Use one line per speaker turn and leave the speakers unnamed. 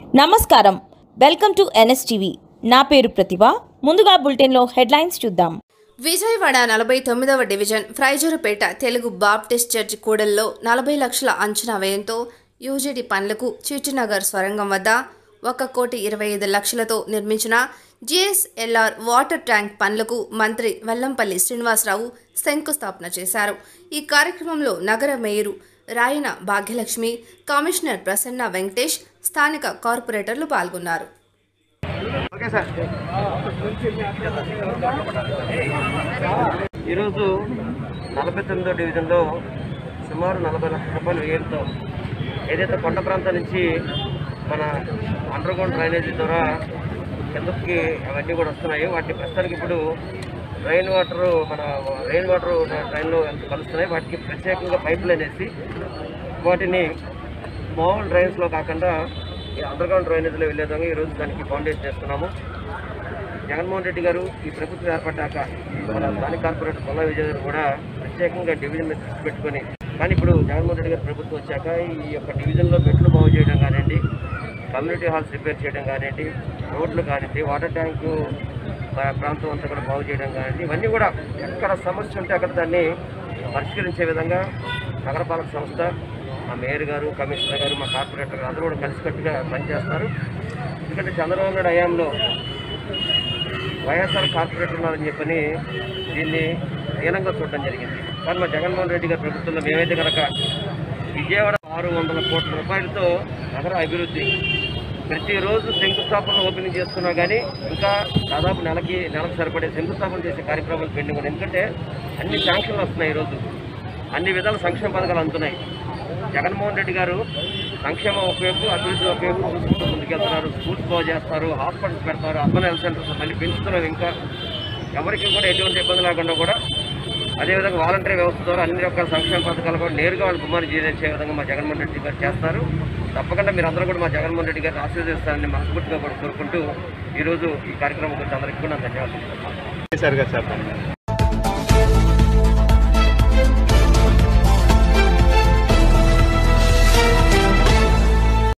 నమస్కారం welcome to NSTV నా పేరు ప్రతిభ ముందుగా బులెటిన్లో హెడ్లైన్స్ చూద్దాం
విజయవాడ నలభై తొమ్మిదవ division Frazerpet Telugu Baptist church కూడల్లో నలభై లక్షల అంచనా వ్యయంతో యూజీడీ పనులకు చిట్టినగర్ స్వరంగం వద్ద ఒక కోటి ఇరవై ఐదు లక్షలతో నిర్మించిన జిఎస్ఎల్ఆర్ వాటర్ ట్యాంక్ పనులకు మంత్రి వెల్లంపల్లి శ్రీనివాసరావు శంకుస్థాపన చేశారు ఈ కార్యక్రమంలో నగర మేయరు రాయన భాగ్యలక్ష్మి కమిషనర్ ప్రసన్న వెంకటేష్ స్థానిక కార్పొరేటర్లు పాల్గొన్నారు
ఈరోజు నలభై తొమ్మిదో డివిజన్లో సుమారు నలభై లక్షల రూపాయల వ్యయంతో ఏదైతే కొండ ప్రాంతం నుంచి మన అండర్ గ్రౌండ్ డ్రైనేజీ ద్వారా కిందకి అవన్నీ కూడా వస్తున్నాయి వాటిని ప్రస్తుతానికి ఇప్పుడు రైన్ వాటర్ మన రెయిన్ వాటర్ డ్రైన్లో కలుస్తున్నాయి వాటికి ప్రత్యేకంగా పైప్ లైన్ వేసి వాటిని మామూలు డ్రైన్స్లో కాకుండా ఈ అండర్ గ్రౌండ్ డ్రైనేజీలో వెళ్ళే విధంగా ఈరోజు దానికి ఫౌండేషన్ చేస్తున్నాము జగన్మోహన్ రెడ్డి గారు ఈ ప్రభుత్వం ఏర్పడ్డాక మన స్థానిక కార్పొరేటర్ పొల్ల విజయ్ గారు కూడా ప్రత్యేకంగా డివిజన్ మీద దృష్టి పెట్టుకొని కానీ ఇప్పుడు జగన్మోహన్ రెడ్డి గారు ప్రభుత్వం వచ్చాక ఈ యొక్క డివిజన్లో మెట్లు బాగు చేయడం కానివ్వండి కమ్యూనిటీ హాల్స్ రిపేర్ చేయడం కానివ్వండి రోడ్లు కానివ్వండి వాటర్ ట్యాంకు ప్రా- ప్రాంతం అంతా కూడా బాగు చేయడం కానివ్వండి ఇవన్నీ కూడా ఎక్కడ సమస్య ఉంటే అక్కడ దాన్ని పరిష్కరించే విధంగా నగరపాలక సంస్థ మా మేయర్ గారు కమిషనర్ గారు మా కార్పొరేటర్ గారు అందరూ కూడా కలిసికట్టుగా పనిచేస్తారు ఎందుకంటే చంద్రబాబు నాయుడు హయాంలో వైఎస్ఆర్ కార్పొరేటర్ ఉన్నారని చెప్పని దీన్ని హీనంగా చూడడం జరిగింది కానీ మా జగన్మోహన్ రెడ్డి గారి ప్రభుత్వంలో మేమైతే కనుక విజయవాడ ఆరు వందల కోట్ల రూపాయలతో నగర అభివృద్ధి ప్రతిరోజు శంకుస్థాపన ఓపెనింగ్ చేసుకున్నా కానీ ఇంకా దాదాపు నెలకి నెలకు సరిపడే శంకుస్థాపన చేసే కార్యక్రమాలు పెండింగ్ ఉన్నాయి ఎందుకంటే అన్ని శాంక్షన్లు వస్తున్నాయి ఈరోజు అన్ని విధాల సంక్షేమ పథకాలు అందుతున్నాయి జగన్మోహన్ రెడ్డి గారు సంక్షేమం ఒకవైపు అభివృద్ధి ఒకవైపు చూసుకుంటూ ముందుకెళ్తున్నారు స్కూల్స్ బాగు చేస్తారు హాస్పిటల్స్ పెడతారు అర్బన్ హెల్త్ సెంటర్స్ మళ్ళీ పెంచుతున్నారు ఇంకా ఎవరికి కూడా ఎటువంటి ఇబ్బంది లేకుండా కూడా అదేవిధంగా వాలంటరీ వ్యవస్థ ద్వారా అన్ని రకాల సంక్షేమ పథకాలు కూడా నేరుగా వాళ్ళు గుమ్మాన్ని చేసే విధంగా మా జగన్మోహన్ రెడ్డి గారు చేస్తారు తప్పకుండా మీరు అందరూ కూడా మా జగన్మోహన్ రెడ్డి గారిని ఆశీర్వదిస్తారని మనస్ఫూర్తిగా కూడా కోరుకుంటూ ఈరోజు ఈ కార్యక్రమం గురించి అందరికీ కూడా నా ధన్యవాదాలు
చేశారు కదా సార్